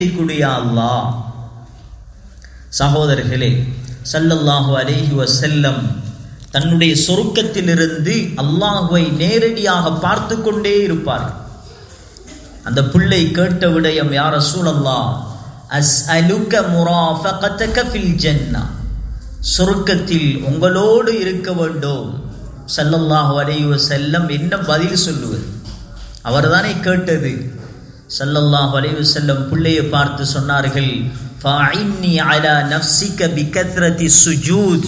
குடியா அல்லாஹ் சகோதரர்களே சல்லல்லாஹு அலைஹி வஸல்லம் தன்னுடைய சொருக்கத்திலிருந்து அல்லாஹுவை நேரடியாக பார்த்து கொண்டே இருப்பார் அந்த பிள்ளை கேட்ட விடயம் யார் ரசூலல்லா அஸ் அலுக்க முராஃபகத்தக ஃபில் ஜன்னா சொருக்கத்தில் உங்களோடு இருக்க வேண்டும் சல்லல்லாஹு அலைஹி வஸல்லம் என்ன பதில் சொல்லுவது அவர்தானே கேட்டது சல்லல்லாஹு அலைஹி வஸல்லம் பிள்ளையை பார்த்து சொன்னார்கள் ஃபஇன்னி அலா நஃப்ஸிக பிகத்ரதி சுஜூத்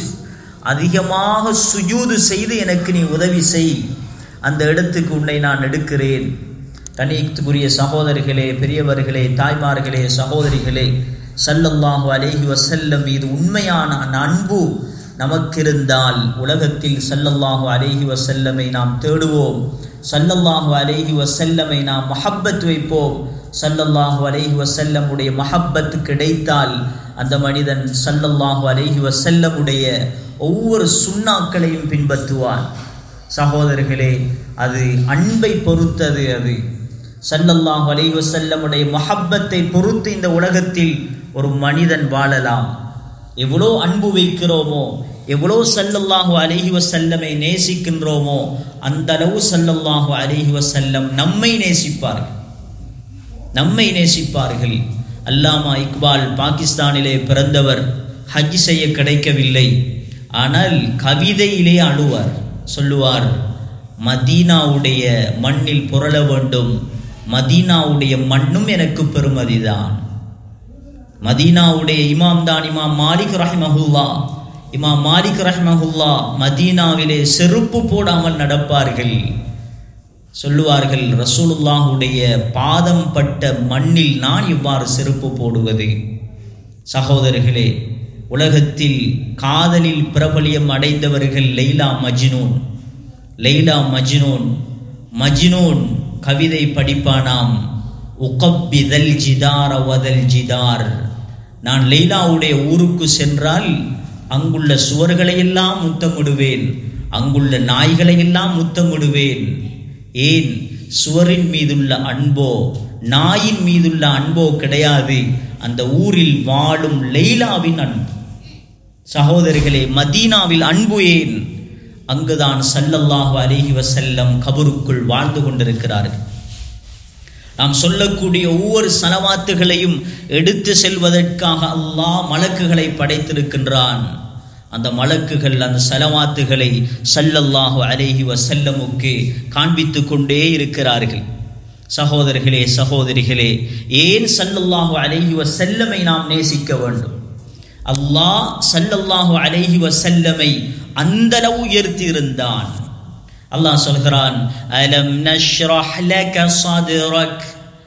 அதிகமாக சுஜூது செய்து எனக்கு நீ உதவி செய் அந்த இடத்துக்கு உன்னை நான் எடுக்கிறேன் கணியத்துக்குரிய சகோதரிகளே பெரியவர்களே தாய்மார்களே சகோதரிகளே சல்லல்லாஹு அலைஹி வஸல்லம் மீது உண்மையான அன்பு நமக்கிருந்தால் உலகத்தில் சல்லல்லாஹு அலைஹி வசல்லமை நாம் தேடுவோம் சல்லல்லாஹு அலைஹி வசல்லமை நாம் மஹப்பத் வைப்போம் சல்லல்லாஹு அலைஹி வசல்லமுடைய மஹப்பத் கிடைத்தால் அந்த மனிதன் சல்லல்லாஹு அலைஹி வசல்லமுடைய ஒவ்வொரு சுண்ணாக்களையும் பின்பற்றுவான் சகோதரர்களே அது அன்பை பொறுத்தது அது சல்லல்லாஹு அலைஹி வசல்லமுடைய மஹப்பத்தை பொறுத்து இந்த உலகத்தில் ஒரு மனிதன் வாழலாம் எவ்வளோ அன்பு வைக்கிறோமோ எவ்வளோ சல்லல்லாஹு அலைஹி வசல்லமை நேசிக்கின்றோமோ அந்த அளவு சல்லல்லாஹு அலைஹி வசல்லம் நம்மை நேசிப்பார்கள் நம்மை நேசிப்பார்கள் அல்லாமா இக்பால் பாகிஸ்தானிலே பிறந்தவர் ஹஜ் செய்ய கிடைக்கவில்லை ஆனால் கவிதையிலே அழுவார் சொல்லுவார் மதீனாவுடைய மண்ணில் புரள வேண்டும் மதீனாவுடைய மண்ணும் எனக்கு பெருமதிதான் மதீனாவுடைய இமாம் தான் இமாம் மாலிக் ரஹ்மஹுல்லா இமாம் மாலிக் ரஹ்மஹுல்லா மதீனாவிலே செருப்பு போடாமல் நடப்பார்கள் சொல்லுவார்கள் ரசூலுல்லாஹுடைய பாதம் பட்ட மண்ணில் நான் இவ்வாறு செருப்பு போடுவது சகோதரர்களே உலகத்தில் காதலில் பிரபலியம் அடைந்தவர்கள் லெய்லா மஜ்னூன் லெய்லா மஜ்னூன் மஜ்னூன் கவிதை படிப்பானாம் உகப்பிதல் ஜிதார வதல் ஜிதார் நான் லெய்லாவுடைய ஊருக்கு சென்றால் அங்குள்ள சுவர்களையெல்லாம் முத்தமிடுவேன் அங்குள்ள நாய்களையெல்லாம் முத்தமிடுவேன் ஏன் சுவரின் மீதுள்ள அன்போ நாயின் மீதுள்ள அன்போ கிடையாது அந்த ஊரில் வாழும் லெய்லாவின் அன்பு சகோதரிகளே மதீனாவில் அன்பு ஏன் அங்குதான் சல்லல்லாஹு அலிஹி வசல்லம் கபருக்குள் வாழ்ந்து கொண்டிருக்கிறார்கள் நாம் சொல்லக்கூடிய ஒவ்வொரு சலவாத்துகளையும் எடுத்து செல்வதற்காக அல்லாஹ் மலக்குகளை படைத்திருக்கின்றான் அந்த மலக்குகள் அந்த சலவாத்துகளை சல்லல்லாஹு அலேஹி வசல்லமுக்கு காண்பித்து கொண்டே இருக்கிறார்கள் சகோதரர்களே சகோதரிகளே ஏன் சல்லல்லாஹு அலேஹி வசல்லமை நாம் நேசிக்க வேண்டும் அல்லாஹ் சல்லல்லாஹு அலேஹி வசல்லமை அந்தளவு உயர்த்தி இருந்தான் அல்லாஹ் சொல்கிறான் அலம் நஷ்ரஹ் லக சதுரக்